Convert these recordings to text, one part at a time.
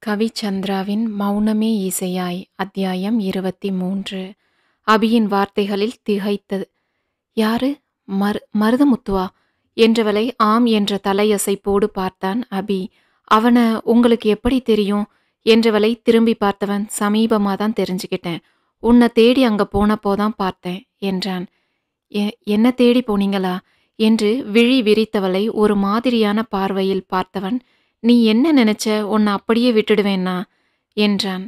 கவிச்சந்திராவின் மௌனமே இசையாய் அத்தியாயம் இருபத்தி மூன்று அபியின் வார்த்தைகளில் திகைத்தது யாரு மரு மருதமுத்துவா என்றவளை ஆம் என்ற தலையசைப்போடு பார்த்தான் அபி அவன உங்களுக்கு எப்படி தெரியும் என்றவளை திரும்பி பார்த்தவன் சமீபமா தான் தெரிஞ்சுக்கிட்டேன் உன்னை தேடி அங்க போனப்போதான் பார்த்தேன் என்றான் "எ- என்ன தேடி போனீங்களா என்று விழி விரித்தவளை ஒரு மாதிரியான பார்வையில் பார்த்தவன் நீ என்ன நினைச்ச உன்னை அப்படியே விட்டுடுவேனா என்றான்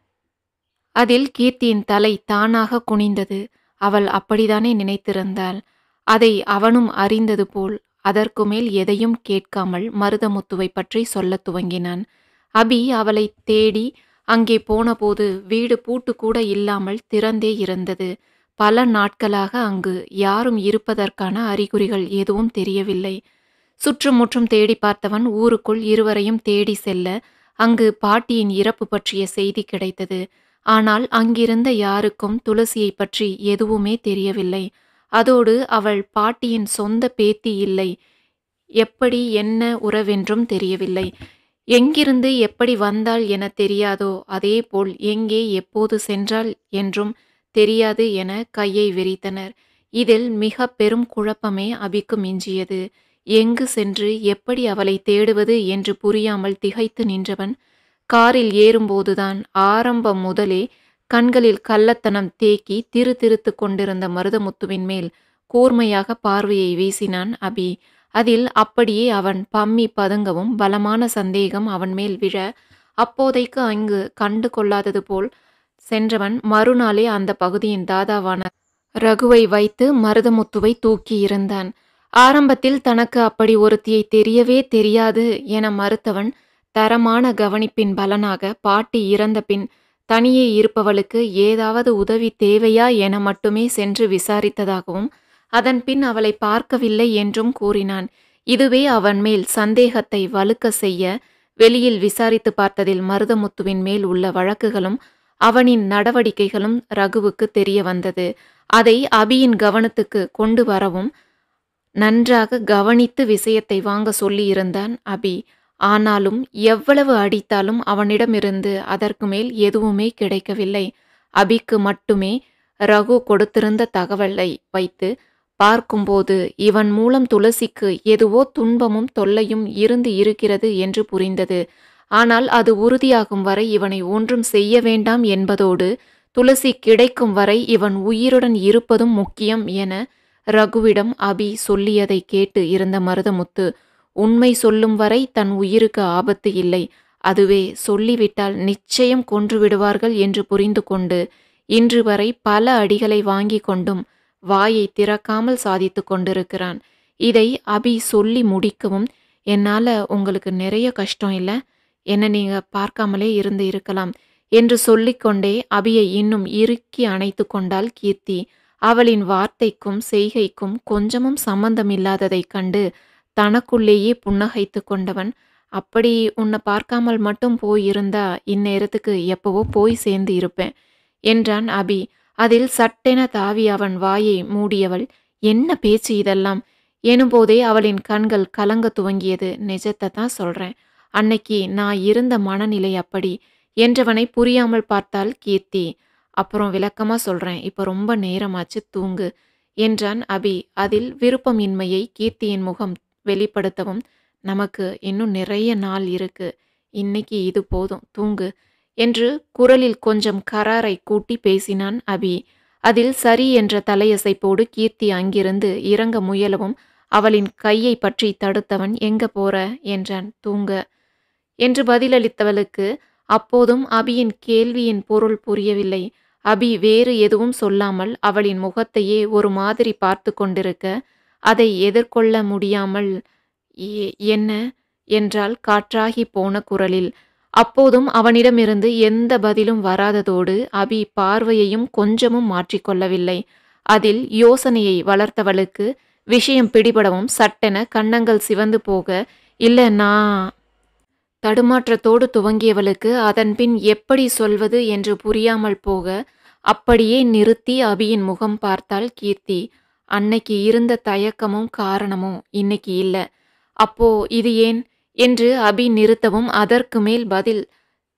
அதில் கீர்த்தியின் தலை தானாக குனிந்தது அவள் அப்படித்தானே நினைத்திருந்தாள் அதை அவனும் அறிந்தது போல் அதற்கு மேல் எதையும் கேட்காமல் மருதமுத்துவை பற்றி சொல்லத் துவங்கினான் அபி அவளை தேடி அங்கே போனபோது வீடு பூட்டு கூட இல்லாமல் திறந்தே இருந்தது பல நாட்களாக அங்கு யாரும் இருப்பதற்கான அறிகுறிகள் எதுவும் தெரியவில்லை சுற்றுமுற்றும் தேடி பார்த்தவன் ஊருக்குள் இருவரையும் தேடி செல்ல அங்கு பாட்டியின் இறப்பு பற்றிய செய்தி கிடைத்தது ஆனால் அங்கிருந்த யாருக்கும் துளசியை பற்றி எதுவுமே தெரியவில்லை அதோடு அவள் பாட்டியின் சொந்த பேத்தி இல்லை எப்படி என்ன உறவென்றும் தெரியவில்லை எங்கிருந்து எப்படி வந்தாள் என தெரியாதோ அதேபோல் எங்கே எப்போது சென்றாள் என்றும் தெரியாது என கையை விரித்தனர் இதில் மிக பெரும் குழப்பமே அபிக்கு மிஞ்சியது எங்கு சென்று எப்படி அவளை தேடுவது என்று புரியாமல் திகைத்து நின்றவன் காரில் ஏறும்போதுதான் ஆரம்பம் முதலே கண்களில் கள்ளத்தனம் தேக்கி திரு திருத்து கொண்டிருந்த மருதமுத்துவின் மேல் கூர்மையாக பார்வையை வீசினான் அபி அதில் அப்படியே அவன் பம்மி பதுங்கவும் பலமான சந்தேகம் அவன் மேல் விழ அப்போதைக்கு அங்கு கண்டு கொள்ளாதது போல் சென்றவன் மறுநாளே அந்த பகுதியின் தாதாவான ரகுவை வைத்து மருதமுத்துவை தூக்கி இருந்தான் ஆரம்பத்தில் தனக்கு அப்படி ஒருத்தியை தெரியவே தெரியாது என மறுத்தவன் தரமான கவனிப்பின் பலனாக பாட்டி இறந்த பின் தனியே இருப்பவளுக்கு ஏதாவது உதவி தேவையா என மட்டுமே சென்று விசாரித்ததாகவும் அதன் பின் அவளை பார்க்கவில்லை என்றும் கூறினான் இதுவே அவன் மேல் சந்தேகத்தை வலுக்க செய்ய வெளியில் விசாரித்து பார்த்ததில் மருதமுத்துவின் மேல் உள்ள வழக்குகளும் அவனின் நடவடிக்கைகளும் ரகுவுக்கு தெரிய வந்தது அதை அபியின் கவனத்துக்கு கொண்டு வரவும் நன்றாக கவனித்து விஷயத்தை வாங்க சொல்லியிருந்தான் அபி ஆனாலும் எவ்வளவு அடித்தாலும் அவனிடமிருந்து அதற்கு மேல் எதுவுமே கிடைக்கவில்லை அபிக்கு மட்டுமே ரகு கொடுத்திருந்த தகவலை வைத்து பார்க்கும்போது இவன் மூலம் துளசிக்கு எதுவோ துன்பமும் தொல்லையும் இருந்து இருக்கிறது என்று புரிந்தது ஆனால் அது உறுதியாகும் வரை இவனை ஒன்றும் செய்ய வேண்டாம் என்பதோடு துளசி கிடைக்கும் வரை இவன் உயிருடன் இருப்பதும் முக்கியம் என ரகுவிடம் அபி சொல்லியதை கேட்டு இருந்த மருதமுத்து உண்மை சொல்லும் வரை தன் உயிருக்கு ஆபத்து இல்லை அதுவே சொல்லிவிட்டால் நிச்சயம் கொன்று விடுவார்கள் என்று புரிந்து கொண்டு இன்று வரை பல அடிகளை வாங்கி கொண்டும் வாயை திறக்காமல் சாதித்து கொண்டிருக்கிறான் இதை அபி சொல்லி முடிக்கவும் என்னால் உங்களுக்கு நிறைய கஷ்டம் இல்லை என்ன நீங்க பார்க்காமலே இருந்து இருக்கலாம் என்று சொல்லிக்கொண்டே அபியை இன்னும் இறுக்கி அணைத்து கொண்டாள் கீர்த்தி அவளின் வார்த்தைக்கும் செய்கைக்கும் கொஞ்சமும் சம்பந்தமில்லாததைக் கண்டு தனக்குள்ளேயே புன்னகைத்து கொண்டவன் அப்படி உன்னை பார்க்காமல் மட்டும் போயிருந்தா இந்நேரத்துக்கு எப்பவோ போய் சேர்ந்து இருப்பேன் என்றான் அபி அதில் சட்டென தாவி அவன் வாயை மூடியவள் என்ன பேச்சு இதெல்லாம் எனும்போதே அவளின் கண்கள் கலங்க துவங்கியது நிஜத்தை தான் சொல்றேன் அன்னைக்கு நான் இருந்த மனநிலை அப்படி என்றவனை புரியாமல் பார்த்தாள் கீர்த்தி அப்புறம் விளக்கமா சொல்றேன் இப்போ ரொம்ப நேரமாச்சு தூங்கு என்றான் அபி அதில் விருப்பமின்மையை கீர்த்தியின் முகம் வெளிப்படுத்தவும் நமக்கு இன்னும் நிறைய நாள் இருக்கு இன்னைக்கு இது போதும் தூங்கு என்று குரலில் கொஞ்சம் கராரை கூட்டி பேசினான் அபி அதில் சரி என்ற தலையசைப்போடு கீர்த்தி அங்கிருந்து இறங்க முயலவும் அவளின் கையை பற்றி தடுத்தவன் எங்க போற என்றான் தூங்க என்று பதிலளித்தவளுக்கு அப்போதும் அபியின் கேள்வியின் பொருள் புரியவில்லை அபி வேறு எதுவும் சொல்லாமல் அவளின் முகத்தையே ஒரு மாதிரி பார்த்து கொண்டிருக்க அதை எதிர்கொள்ள முடியாமல் "ஏ- என்ன என்றால் காற்றாகி போன குரலில் அப்போதும் அவனிடமிருந்து எந்த பதிலும் வராததோடு அபி பார்வையையும் கொஞ்சமும் மாற்றிக்கொள்ளவில்லை அதில் யோசனையை வளர்த்தவளுக்கு விஷயம் பிடிபடவும் சட்டென கன்னங்கள் சிவந்து போக இல்ல நான் தடுமாற்றத்தோடு துவங்கியவளுக்கு அதன்பின் எப்படி சொல்வது என்று புரியாமல் போக அப்படியே நிறுத்தி அபியின் முகம் பார்த்தாள் கீர்த்தி அன்னைக்கு இருந்த தயக்கமும் காரணமும் இன்னைக்கு இல்ல அப்போ இது ஏன் என்று அபி நிறுத்தவும் அதற்கு மேல் பதில்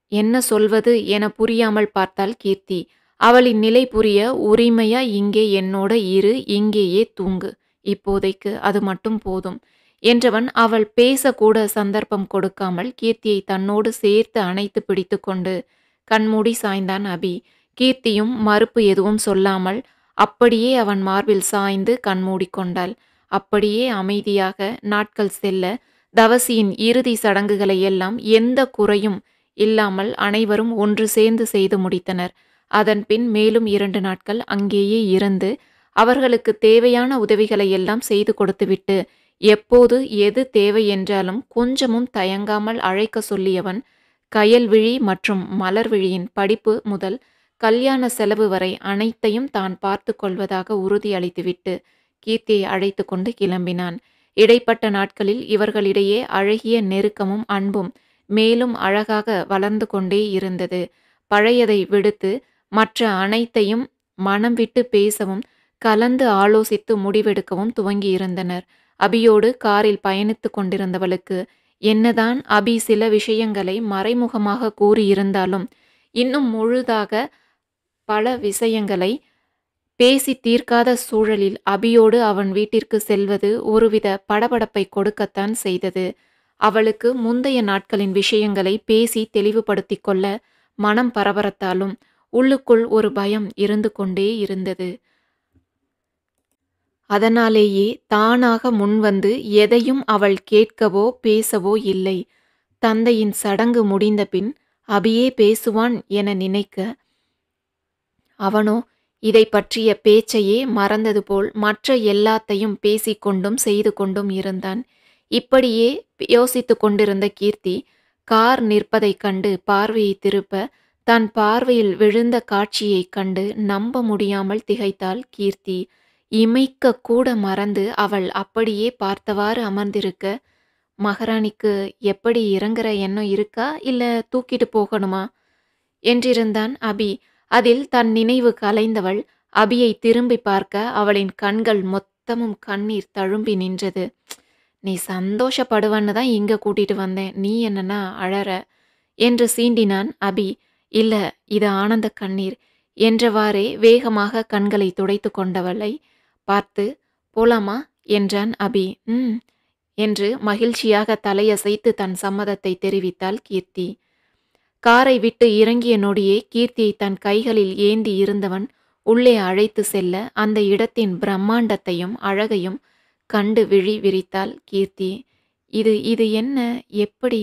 என்ன சொல்வது என புரியாமல் பார்த்தாள் கீர்த்தி அவளின் நிலை புரிய உரிமையா இங்கே என்னோட இரு இங்கேயே தூங்கு இப்போதைக்கு அது மட்டும் போதும் என்றவன் அவள் பேசக்கூட சந்தர்ப்பம் கொடுக்காமல் கீர்த்தியை தன்னோடு சேர்த்து அணைத்து பிடித்து கொண்டு கண்மூடி சாய்ந்தான் அபி கீர்த்தியும் மறுப்பு எதுவும் சொல்லாமல் அப்படியே அவன் மார்பில் சாய்ந்து கண்மூடி கொண்டாள் அப்படியே அமைதியாக நாட்கள் செல்ல தவசியின் இறுதி சடங்குகளை எல்லாம் எந்த குறையும் இல்லாமல் அனைவரும் ஒன்று சேர்ந்து செய்து முடித்தனர் அதன் பின் மேலும் இரண்டு நாட்கள் அங்கேயே இருந்து அவர்களுக்கு தேவையான உதவிகளை எல்லாம் செய்து கொடுத்துவிட்டு எப்போது எது தேவை என்றாலும் கொஞ்சமும் தயங்காமல் அழைக்க சொல்லியவன் கயல்விழி மற்றும் மலர்விழியின் படிப்பு முதல் கல்யாண செலவு வரை அனைத்தையும் தான் பார்த்து கொள்வதாக உறுதியளித்துவிட்டு கீர்த்தியை அழைத்து கொண்டு கிளம்பினான் இடைப்பட்ட நாட்களில் இவர்களிடையே அழகிய நெருக்கமும் அன்பும் மேலும் அழகாக வளர்ந்து கொண்டே இருந்தது பழையதை விடுத்து மற்ற அனைத்தையும் மனம் விட்டு பேசவும் கலந்து ஆலோசித்து முடிவெடுக்கவும் துவங்கியிருந்தனர் அபியோடு காரில் பயணித்து கொண்டிருந்தவளுக்கு என்னதான் அபி சில விஷயங்களை மறைமுகமாக கூறியிருந்தாலும் இன்னும் முழுதாக பல விஷயங்களை பேசி தீர்க்காத சூழலில் அபியோடு அவன் வீட்டிற்கு செல்வது ஒருவித படபடப்பை கொடுக்கத்தான் செய்தது அவளுக்கு முந்தைய நாட்களின் விஷயங்களை பேசி தெளிவுபடுத்திக் கொள்ள மனம் பரபரத்தாலும் உள்ளுக்குள் ஒரு பயம் இருந்து கொண்டே இருந்தது அதனாலேயே தானாக முன்வந்து எதையும் அவள் கேட்கவோ பேசவோ இல்லை தந்தையின் சடங்கு முடிந்த பின் அபியே பேசுவான் என நினைக்க அவனோ இதை பற்றிய பேச்சையே மறந்தது போல் மற்ற எல்லாத்தையும் பேசிக்கொண்டும் செய்து கொண்டும் இருந்தான் இப்படியே யோசித்து கொண்டிருந்த கீர்த்தி கார் நிற்பதைக் கண்டு பார்வையை திருப்ப தன் பார்வையில் விழுந்த காட்சியைக் கண்டு நம்ப முடியாமல் திகைத்தாள் கீர்த்தி இமைக்க கூட மறந்து அவள் அப்படியே பார்த்தவாறு அமர்ந்திருக்க மகாராணிக்கு எப்படி இறங்குற எண்ணம் இருக்கா இல்ல தூக்கிட்டு போகணுமா என்றிருந்தான் அபி அதில் தன் நினைவு கலைந்தவள் அபியை திரும்பி பார்க்க அவளின் கண்கள் மொத்தமும் கண்ணீர் தழும்பி நின்றது நீ சந்தோஷப்படுவன்னு தான் இங்க கூட்டிட்டு வந்தேன் நீ என்னன்னா அழற என்று சீண்டினான் அபி இல்ல இது ஆனந்த கண்ணீர் என்றவாறே வேகமாக கண்களை துடைத்து கொண்டவளை பார்த்து போலாமா என்றான் அபி ம் என்று மகிழ்ச்சியாக தலையசைத்து தன் சம்மதத்தை தெரிவித்தாள் கீர்த்தி காரை விட்டு இறங்கிய நொடியே கீர்த்தியை தன் கைகளில் ஏந்தி இருந்தவன் உள்ளே அழைத்து செல்ல அந்த இடத்தின் பிரம்மாண்டத்தையும் அழகையும் கண்டு விழி விரித்தாள் கீர்த்தி இது இது என்ன எப்படி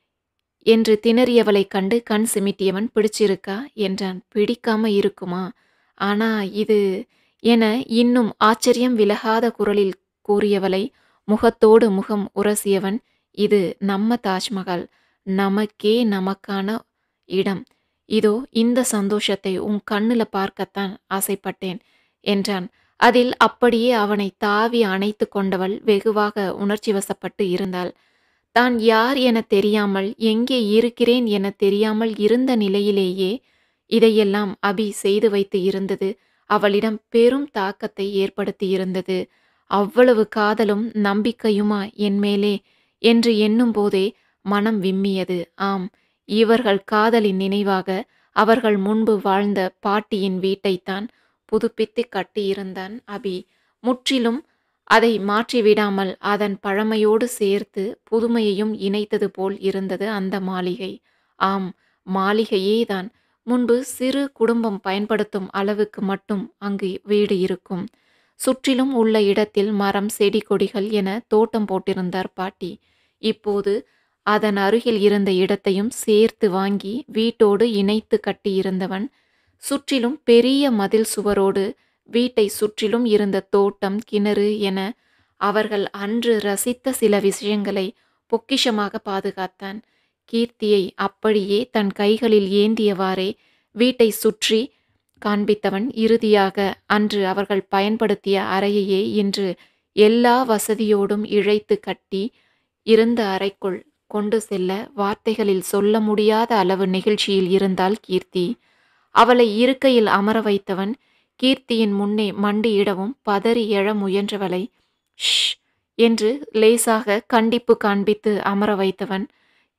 என்று திணறியவளைக் கண்டு கண் சிமிட்டியவன் பிடிச்சிருக்கா என்றான் பிடிக்காம இருக்குமா ஆனா இது என இன்னும் ஆச்சரியம் விலகாத குரலில் கூறியவளை முகத்தோடு முகம் உரசியவன் இது நம்ம தாஜ்மஹால் நமக்கே நமக்கான இடம் இதோ இந்த சந்தோஷத்தை உன் கண்ணுல பார்க்கத்தான் ஆசைப்பட்டேன் என்றான் அதில் அப்படியே அவனை தாவி அணைத்து கொண்டவள் வெகுவாக உணர்ச்சி வசப்பட்டு இருந்தாள் தான் யார் என தெரியாமல் எங்கே இருக்கிறேன் என தெரியாமல் இருந்த நிலையிலேயே இதையெல்லாம் அபி செய்து வைத்து இருந்தது அவளிடம் பெரும் தாக்கத்தை ஏற்படுத்தி இருந்தது அவ்வளவு காதலும் நம்பிக்கையுமா என் மேலே என்று எண்ணும் போதே மனம் விம்மியது ஆம் இவர்கள் காதலின் நினைவாக அவர்கள் முன்பு வாழ்ந்த பாட்டியின் வீட்டைத்தான் புதுப்பித்து கட்டியிருந்தான் அபி முற்றிலும் அதை மாற்றிவிடாமல் அதன் பழமையோடு சேர்த்து புதுமையையும் இணைத்தது போல் இருந்தது அந்த மாளிகை ஆம் மாளிகையேதான் முன்பு சிறு குடும்பம் பயன்படுத்தும் அளவுக்கு மட்டும் அங்கு வீடு இருக்கும் சுற்றிலும் உள்ள இடத்தில் மரம் செடி கொடிகள் என தோட்டம் போட்டிருந்தார் பாட்டி இப்போது அதன் அருகில் இருந்த இடத்தையும் சேர்த்து வாங்கி வீட்டோடு இணைத்து கட்டியிருந்தவன் சுற்றிலும் பெரிய மதில் சுவரோடு வீட்டை சுற்றிலும் இருந்த தோட்டம் கிணறு என அவர்கள் அன்று ரசித்த சில விஷயங்களை பொக்கிஷமாக பாதுகாத்தான் கீர்த்தியை அப்படியே தன் கைகளில் ஏந்தியவாறே வீட்டை சுற்றி காண்பித்தவன் இறுதியாக அன்று அவர்கள் பயன்படுத்திய அறையையே இன்று எல்லா வசதியோடும் இழைத்து கட்டி இருந்த அறைக்குள் கொண்டு செல்ல வார்த்தைகளில் சொல்ல முடியாத அளவு நெகிழ்ச்சியில் இருந்தாள் கீர்த்தி அவளை இருக்கையில் அமர வைத்தவன் கீர்த்தியின் முன்னே மண்டியிடவும் பதறி எழ முயன்றவளை ஷ் என்று லேசாக கண்டிப்பு காண்பித்து அமர வைத்தவன்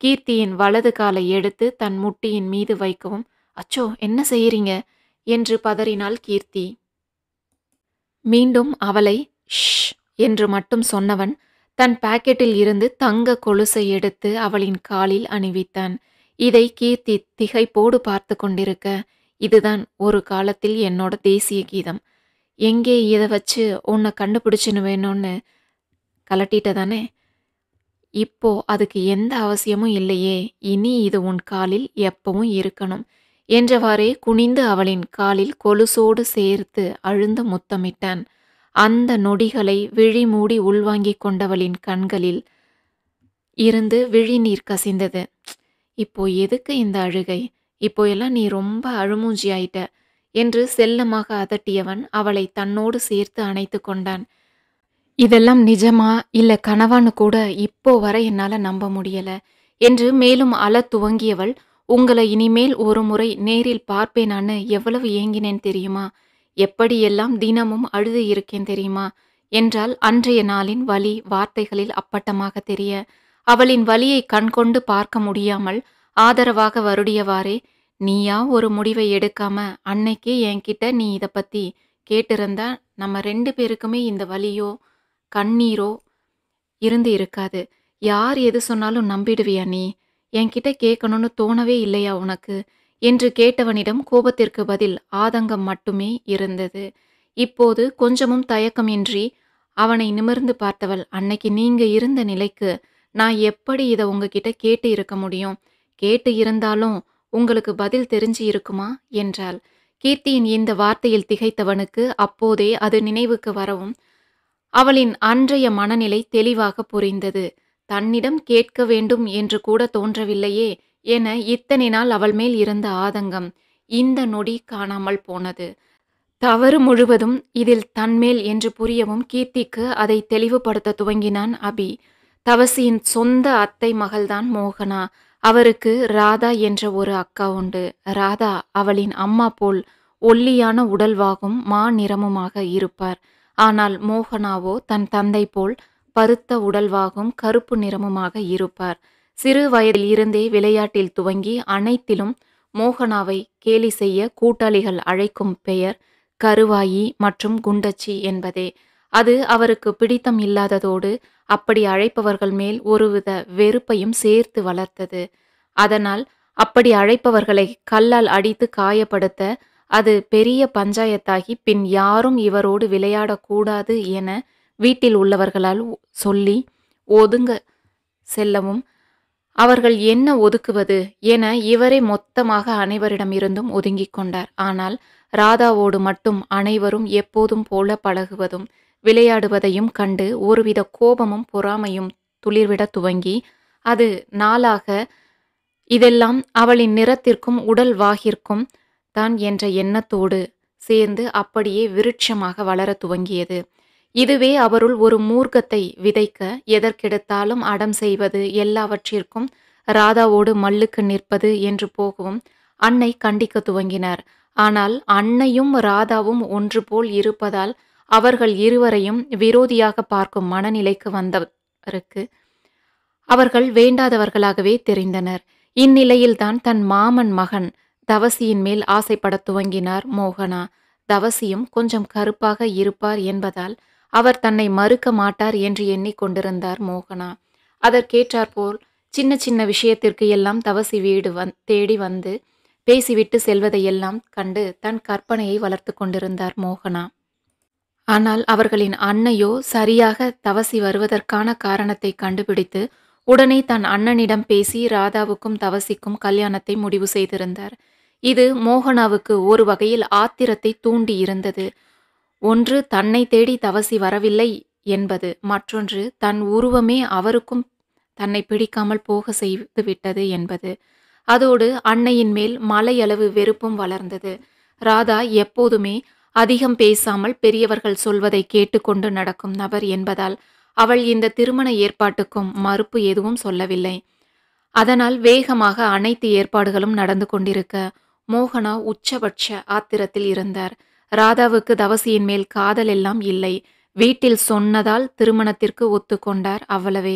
கீர்த்தியின் வலது காலை எடுத்து தன் முட்டியின் மீது வைக்கவும் அச்சோ என்ன செய்யறீங்க என்று பதறினாள் கீர்த்தி மீண்டும் அவளை ஷ் என்று மட்டும் சொன்னவன் தன் பாக்கெட்டில் இருந்து தங்க கொலுசை எடுத்து அவளின் காலில் அணிவித்தான் இதை கீர்த்தி திகைப்போடு பார்த்து கொண்டிருக்க இதுதான் ஒரு காலத்தில் என்னோட தேசிய கீதம் எங்கே இதை வச்சு உன்னை கண்டுபிடிச்சுன்னு வேணும்னு கலட்டிட்ட தானே இப்போ அதுக்கு எந்த அவசியமும் இல்லையே இனி இது உன் காலில் எப்பவும் இருக்கணும் என்றவாறே குனிந்து அவளின் காலில் கொலுசோடு சேர்த்து அழுந்த முத்தமிட்டான் அந்த நொடிகளை விழி மூடி உள்வாங்கிக் கொண்டவளின் கண்களில் இருந்து விழிநீர் கசிந்தது இப்போ எதுக்கு இந்த அழுகை இப்போ எல்லாம் நீ ரொம்ப அழுமூஞ்சி ஆயிட்ட என்று செல்லமாக அதட்டியவன் அவளை தன்னோடு சேர்த்து அணைத்து கொண்டான் இதெல்லாம் நிஜமா இல்ல கனவான்னு கூட இப்போ வர என்னால நம்ப முடியல என்று மேலும் அழ துவங்கியவள் உங்களை இனிமேல் ஒரு முறை நேரில் பார்ப்பேனான்னு எவ்வளவு ஏங்கினேன் தெரியுமா எப்படியெல்லாம் தினமும் அழுது இருக்கேன் தெரியுமா என்றால் அன்றைய நாளின் வலி வார்த்தைகளில் அப்பட்டமாக தெரிய அவளின் வலியை கண்கொண்டு பார்க்க முடியாமல் ஆதரவாக வருடியவாறே நீயா ஒரு முடிவை எடுக்காம அன்னைக்கே என்கிட்ட நீ இத பத்தி கேட்டிருந்தா நம்ம ரெண்டு பேருக்குமே இந்த வலியோ கண்ணீரோ இருந்து இருக்காது யார் எது சொன்னாலும் நம்பிடுவியா நீ என்கிட்ட கேட்கணும்னு தோணவே இல்லையா உனக்கு என்று கேட்டவனிடம் கோபத்திற்கு பதில் ஆதங்கம் மட்டுமே இருந்தது இப்போது கொஞ்சமும் தயக்கமின்றி அவனை நிமிர்ந்து பார்த்தவள் அன்னைக்கு நீங்க இருந்த நிலைக்கு நான் எப்படி இதை உங்ககிட்ட கேட்டு இருக்க முடியும் கேட்டு இருந்தாலும் உங்களுக்கு பதில் தெரிஞ்சு இருக்குமா என்றாள் கீர்த்தியின் இந்த வார்த்தையில் திகைத்தவனுக்கு அப்போதே அது நினைவுக்கு வரவும் அவளின் அன்றைய மனநிலை தெளிவாக புரிந்தது தன்னிடம் கேட்க வேண்டும் என்று கூட தோன்றவில்லையே என இத்தனை நாள் அவள் மேல் இருந்த ஆதங்கம் இந்த நொடி காணாமல் போனது தவறு முழுவதும் இதில் தன்மேல் என்று புரியவும் கீர்த்திக்கு அதை தெளிவுபடுத்த துவங்கினான் அபி தவசியின் சொந்த அத்தை மகள்தான் மோகனா அவருக்கு ராதா என்ற ஒரு அக்கா உண்டு ராதா அவளின் அம்மா போல் ஒல்லியான உடல்வாகும் மா நிறமுமாக இருப்பார் ஆனால் மோகனாவோ தன் தந்தை போல் பருத்த உடல்வாகும் கருப்பு நிறமுமாக இருப்பார் சிறு வயதில் இருந்தே விளையாட்டில் துவங்கி அனைத்திலும் மோகனாவை கேலி செய்ய கூட்டாளிகள் அழைக்கும் பெயர் கருவாயி மற்றும் குண்டச்சி என்பதே அது அவருக்கு பிடித்தம் இல்லாததோடு அப்படி அழைப்பவர்கள் மேல் ஒருவித வெறுப்பையும் சேர்த்து வளர்த்தது அதனால் அப்படி அழைப்பவர்களை கல்லால் அடித்து காயப்படுத்த அது பெரிய பஞ்சாயத்தாகி பின் யாரும் இவரோடு விளையாடக்கூடாது என வீட்டில் உள்ளவர்களால் சொல்லி ஒதுங்க செல்லவும் அவர்கள் என்ன ஒதுக்குவது என இவரே மொத்தமாக அனைவரிடமிருந்தும் ஒதுங்கிக் கொண்டார் ஆனால் ராதாவோடு மட்டும் அனைவரும் எப்போதும் போல பழகுவதும் விளையாடுவதையும் கண்டு ஒருவித கோபமும் பொறாமையும் துளிர்விட துவங்கி அது நாளாக இதெல்லாம் அவளின் நிறத்திற்கும் உடல் வாகிற்கும் தான் என்ற எண்ணத்தோடு சேர்ந்து அப்படியே விருட்சமாக வளரத் துவங்கியது இதுவே அவருள் ஒரு மூர்க்கத்தை விதைக்க எதற்கெடுத்தாலும் அடம் செய்வது எல்லாவற்றிற்கும் ராதாவோடு மல்லுக்கு நிற்பது என்று போகவும் அன்னை கண்டிக்க துவங்கினார் ஆனால் அன்னையும் ராதாவும் ஒன்று போல் இருப்பதால் அவர்கள் இருவரையும் விரோதியாக பார்க்கும் மனநிலைக்கு வந்தவருக்கு அவர்கள் வேண்டாதவர்களாகவே தெரிந்தனர் இந்நிலையில்தான் தன் மாமன் மகன் தவசியின் மேல் ஆசைப்படத் துவங்கினார் மோகனா தவசியும் கொஞ்சம் கருப்பாக இருப்பார் என்பதால் அவர் தன்னை மறுக்க மாட்டார் என்று எண்ணிக்கொண்டிருந்தார் மோகனா அதற்கேற்றாற்போல் சின்ன சின்ன விஷயத்திற்கு எல்லாம் தவசி வீடு வந் தேடி வந்து பேசிவிட்டு செல்வதையெல்லாம் கண்டு தன் கற்பனையை வளர்த்து கொண்டிருந்தார் மோகனா ஆனால் அவர்களின் அன்னையோ சரியாக தவசி வருவதற்கான காரணத்தை கண்டுபிடித்து உடனே தன் அண்ணனிடம் பேசி ராதாவுக்கும் தவசிக்கும் கல்யாணத்தை முடிவு செய்திருந்தார் இது மோகனாவுக்கு ஒரு வகையில் ஆத்திரத்தை தூண்டி இருந்தது ஒன்று தன்னை தேடி தவசி வரவில்லை என்பது மற்றொன்று தன் உருவமே அவருக்கும் தன்னை பிடிக்காமல் போக செய்து விட்டது என்பது அதோடு அன்னையின் மேல் மலையளவு வெறுப்பும் வளர்ந்தது ராதா எப்போதுமே அதிகம் பேசாமல் பெரியவர்கள் சொல்வதை கேட்டுக்கொண்டு நடக்கும் நபர் என்பதால் அவள் இந்த திருமண ஏற்பாட்டுக்கும் மறுப்பு எதுவும் சொல்லவில்லை அதனால் வேகமாக அனைத்து ஏற்பாடுகளும் நடந்து கொண்டிருக்க மோகனா உச்சபட்ச ஆத்திரத்தில் இருந்தார் ராதாவுக்கு தவசியின் மேல் காதல் எல்லாம் இல்லை வீட்டில் சொன்னதால் திருமணத்திற்கு ஒத்துக்கொண்டார் அவ்வளவே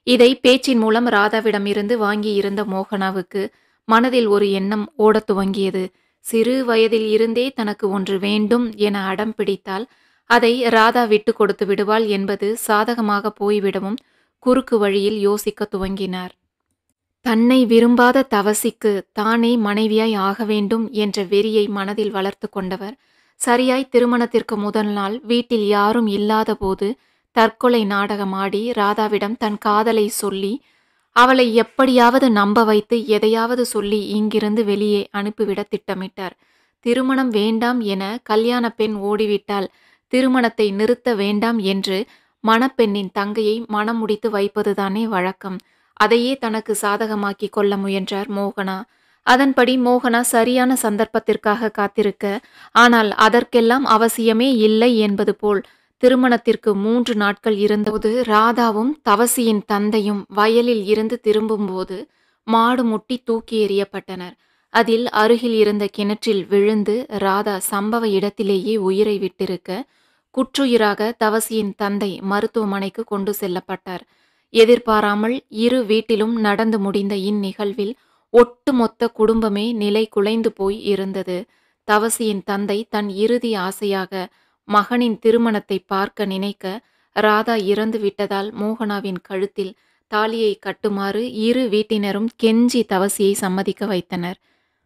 இதை பேச்சின் மூலம் ராதாவிடமிருந்து வாங்கியிருந்த மோகனாவுக்கு மனதில் ஒரு எண்ணம் ஓடத் துவங்கியது சிறு வயதில் இருந்தே தனக்கு ஒன்று வேண்டும் என அடம் பிடித்தால் அதை ராதா விட்டு கொடுத்து விடுவாள் என்பது சாதகமாக போய்விடவும் குறுக்கு வழியில் யோசிக்க துவங்கினார் தன்னை விரும்பாத தவசிக்கு தானே மனைவியாய் ஆக வேண்டும் என்ற வெறியை மனதில் வளர்த்து கொண்டவர் சரியாய் திருமணத்திற்கு முதல் நாள் வீட்டில் யாரும் இல்லாதபோது தற்கொலை நாடகமாடி ராதாவிடம் தன் காதலை சொல்லி அவளை எப்படியாவது நம்ப வைத்து எதையாவது சொல்லி இங்கிருந்து வெளியே அனுப்பிவிட திட்டமிட்டார் திருமணம் வேண்டாம் என கல்யாண பெண் ஓடிவிட்டால் திருமணத்தை நிறுத்த வேண்டாம் என்று மணப்பெண்ணின் தங்கையை மனம் முடித்து வைப்பதுதானே வழக்கம் அதையே தனக்கு சாதகமாக்கி கொள்ள முயன்றார் மோகனா அதன்படி மோகனா சரியான சந்தர்ப்பத்திற்காக காத்திருக்க ஆனால் அதற்கெல்லாம் அவசியமே இல்லை என்பது போல் திருமணத்திற்கு மூன்று நாட்கள் இருந்தபோது ராதாவும் தவசியின் தந்தையும் வயலில் இருந்து திரும்பும்போது மாடு முட்டி தூக்கி எறியப்பட்டனர் அதில் அருகில் இருந்த கிணற்றில் விழுந்து ராதா சம்பவ இடத்திலேயே உயிரை விட்டிருக்க குற்றுயிராக தவசியின் தந்தை மருத்துவமனைக்கு கொண்டு செல்லப்பட்டார் எதிர்பாராமல் இரு வீட்டிலும் நடந்து முடிந்த இந்நிகழ்வில் ஒட்டுமொத்த குடும்பமே நிலை குலைந்து போய் இருந்தது தவசியின் தந்தை தன் இறுதி ஆசையாக மகனின் திருமணத்தை பார்க்க நினைக்க ராதா இறந்து விட்டதால் மோகனாவின் கழுத்தில் தாலியை கட்டுமாறு இரு வீட்டினரும் கெஞ்சி தவசியை சம்மதிக்க வைத்தனர்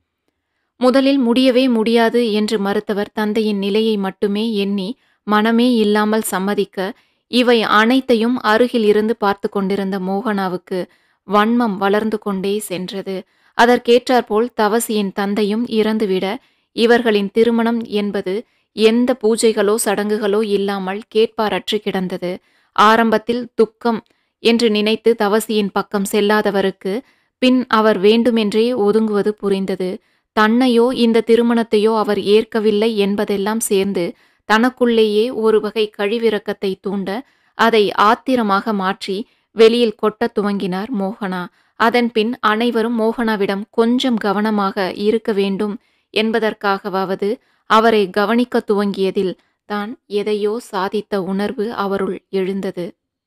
முதலில் முடியவே முடியாது என்று மறுத்தவர் தந்தையின் நிலையை மட்டுமே எண்ணி மனமே இல்லாமல் சம்மதிக்க இவை அனைத்தையும் அருகில் இருந்து பார்த்து கொண்டிருந்த மோகனாவுக்கு வன்மம் வளர்ந்து கொண்டே சென்றது அதற்கேற்றாற்போல் தவசியின் தந்தையும் இறந்துவிட இவர்களின் திருமணம் என்பது எந்த பூஜைகளோ சடங்குகளோ இல்லாமல் கேட்பாரற்று கிடந்தது ஆரம்பத்தில் துக்கம் என்று நினைத்து தவசியின் பக்கம் செல்லாதவருக்கு பின் அவர் வேண்டுமென்றே ஒதுங்குவது புரிந்தது தன்னையோ இந்த திருமணத்தையோ அவர் ஏற்கவில்லை என்பதெல்லாம் சேர்ந்து தனக்குள்ளேயே ஒரு வகை கழிவிறக்கத்தை தூண்ட அதை ஆத்திரமாக மாற்றி வெளியில் கொட்டத் துவங்கினார் மோகனா அதன்பின் அனைவரும் மோகனாவிடம் கொஞ்சம் கவனமாக இருக்க வேண்டும் என்பதற்காகவாவது அவரை கவனிக்க துவங்கியதில் தான் எதையோ சாதித்த உணர்வு அவருள் எழுந்தது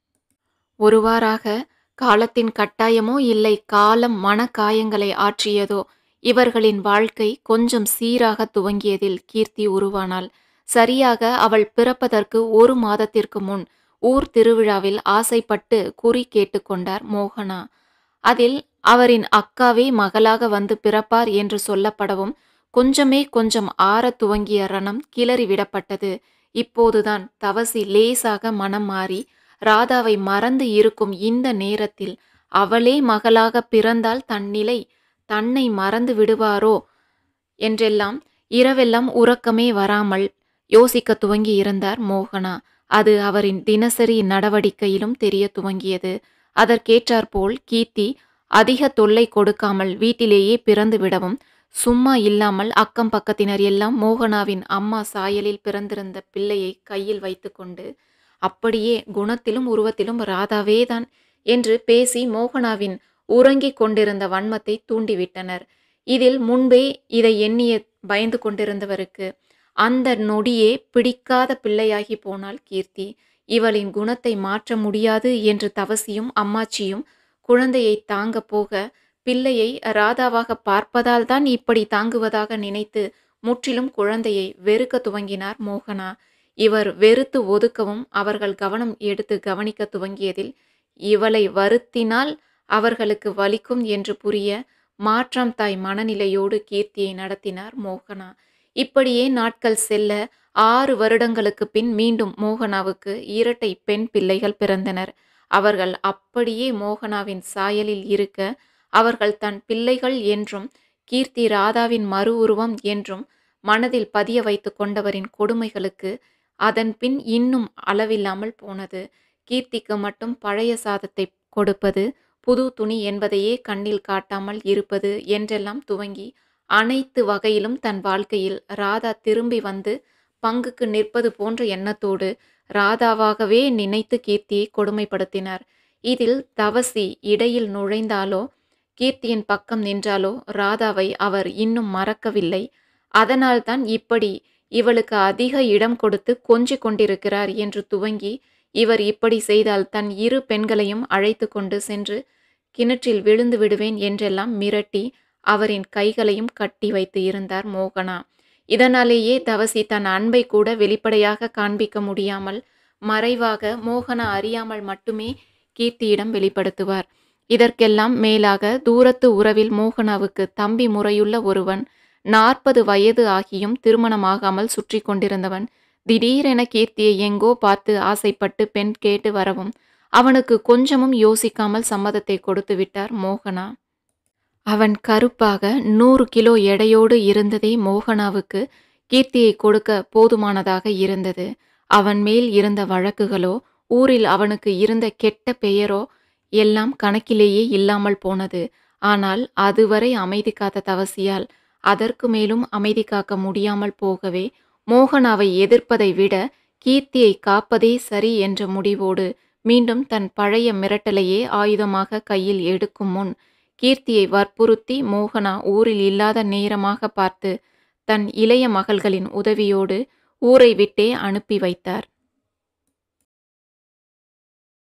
ஒருவாறாக காலத்தின் கட்டாயமோ இல்லை காலம் மனக்காயங்களை ஆற்றியதோ இவர்களின் வாழ்க்கை கொஞ்சம் சீராக துவங்கியதில் கீர்த்தி உருவானாள் சரியாக அவள் பிறப்பதற்கு ஒரு மாதத்திற்கு முன் ஊர் திருவிழாவில் ஆசைப்பட்டு குறி கேட்டுக்கொண்டார் மோகனா அதில் அவரின் அக்காவே மகளாக வந்து பிறப்பார் என்று சொல்லப்படவும் கொஞ்சமே கொஞ்சம் ஆறத் துவங்கிய ரணம் கிளறி விடப்பட்டது இப்போதுதான் தவசி லேசாக மனம் மாறி ராதாவை மறந்து இருக்கும் இந்த நேரத்தில் அவளே மகளாக பிறந்தால் தன் நிலை தன்னை மறந்து விடுவாரோ என்றெல்லாம் இரவெல்லாம் உறக்கமே வராமல் யோசிக்க துவங்கி இருந்தார் மோகனா அது அவரின் தினசரி நடவடிக்கையிலும் தெரிய துவங்கியது அதற்கேற்றாற்போல் கீர்த்தி அதிக தொல்லை கொடுக்காமல் வீட்டிலேயே பிறந்து விடவும் சும்மா இல்லாமல் அக்கம் பக்கத்தினர் எல்லாம் மோகனாவின் அம்மா சாயலில் பிறந்திருந்த பிள்ளையை கையில் வைத்துக்கொண்டு அப்படியே குணத்திலும் உருவத்திலும் ராதாவேதான் என்று பேசி மோகனாவின் உறங்கிக் கொண்டிருந்த வன்மத்தை தூண்டிவிட்டனர் இதில் முன்பே இதை எண்ணிய பயந்து கொண்டிருந்தவருக்கு அந்த நொடியே பிடிக்காத பிள்ளையாகி போனாள் கீர்த்தி இவளின் குணத்தை மாற்ற முடியாது என்று தவசியும் அம்மாச்சியும் குழந்தையை தாங்க போக பிள்ளையை ராதாவாக பார்ப்பதால் தான் இப்படி தாங்குவதாக நினைத்து முற்றிலும் குழந்தையை வெறுக்க துவங்கினார் மோகனா இவர் வெறுத்து ஒதுக்கவும் அவர்கள் கவனம் எடுத்து கவனிக்க துவங்கியதில் இவளை வருத்தினால் அவர்களுக்கு வலிக்கும் என்று புரிய மாற்றாம் தாய் மனநிலையோடு கீர்த்தியை நடத்தினார் மோகனா இப்படியே நாட்கள் செல்ல ஆறு வருடங்களுக்கு பின் மீண்டும் மோகனாவுக்கு இரட்டை பெண் பிள்ளைகள் பிறந்தனர் அவர்கள் அப்படியே மோகனாவின் சாயலில் இருக்க அவர்கள் தன் பிள்ளைகள் என்றும் கீர்த்தி ராதாவின் மறு உருவம் என்றும் மனதில் பதிய வைத்து கொண்டவரின் கொடுமைகளுக்கு அதன் பின் இன்னும் அளவில்லாமல் போனது கீர்த்திக்கு மட்டும் பழைய சாதத்தை கொடுப்பது புது துணி என்பதையே கண்ணில் காட்டாமல் இருப்பது என்றெல்லாம் துவங்கி அனைத்து வகையிலும் தன் வாழ்க்கையில் ராதா திரும்பி வந்து பங்குக்கு நிற்பது போன்ற எண்ணத்தோடு ராதாவாகவே நினைத்து கீர்த்தியை கொடுமைப்படுத்தினார் இதில் தவசி இடையில் நுழைந்தாலோ கீர்த்தியின் பக்கம் நின்றாலோ ராதாவை அவர் இன்னும் மறக்கவில்லை அதனால்தான் இப்படி இவளுக்கு அதிக இடம் கொடுத்து கொஞ்சிக் கொண்டிருக்கிறார் என்று துவங்கி இவர் இப்படி செய்தால் தன் இரு பெண்களையும் அழைத்து கொண்டு சென்று கிணற்றில் விழுந்து விடுவேன் என்றெல்லாம் மிரட்டி அவரின் கைகளையும் கட்டி வைத்து இருந்தார் மோகனா இதனாலேயே தவசி தன் அன்பை கூட வெளிப்படையாக காண்பிக்க முடியாமல் மறைவாக மோகனா அறியாமல் மட்டுமே கீர்த்தியிடம் வெளிப்படுத்துவார் இதற்கெல்லாம் மேலாக தூரத்து உறவில் மோகனாவுக்கு தம்பி முறையுள்ள ஒருவன் நாற்பது வயது ஆகியும் திருமணமாகாமல் சுற்றி கொண்டிருந்தவன் திடீரென கீர்த்தியை எங்கோ பார்த்து ஆசைப்பட்டு பெண் கேட்டு வரவும் அவனுக்கு கொஞ்சமும் யோசிக்காமல் சம்மதத்தை கொடுத்து விட்டார் மோகனா அவன் கருப்பாக நூறு கிலோ எடையோடு இருந்ததே மோகனாவுக்கு கீர்த்தியை கொடுக்க போதுமானதாக இருந்தது அவன் மேல் இருந்த வழக்குகளோ ஊரில் அவனுக்கு இருந்த கெட்ட பெயரோ எல்லாம் கணக்கிலேயே இல்லாமல் போனது ஆனால் அதுவரை அமைதி காத்த தவசியால் அதற்கு மேலும் அமைதி காக்க முடியாமல் போகவே மோகனாவை எதிர்ப்பதை விட கீர்த்தியை காப்பதே சரி என்ற முடிவோடு மீண்டும் தன் பழைய மிரட்டலையே ஆயுதமாக கையில் எடுக்கும் முன் கீர்த்தியை வற்புறுத்தி மோகனா ஊரில் இல்லாத நேரமாக பார்த்து தன் இளைய மகள்களின் உதவியோடு ஊரை விட்டே அனுப்பி வைத்தார்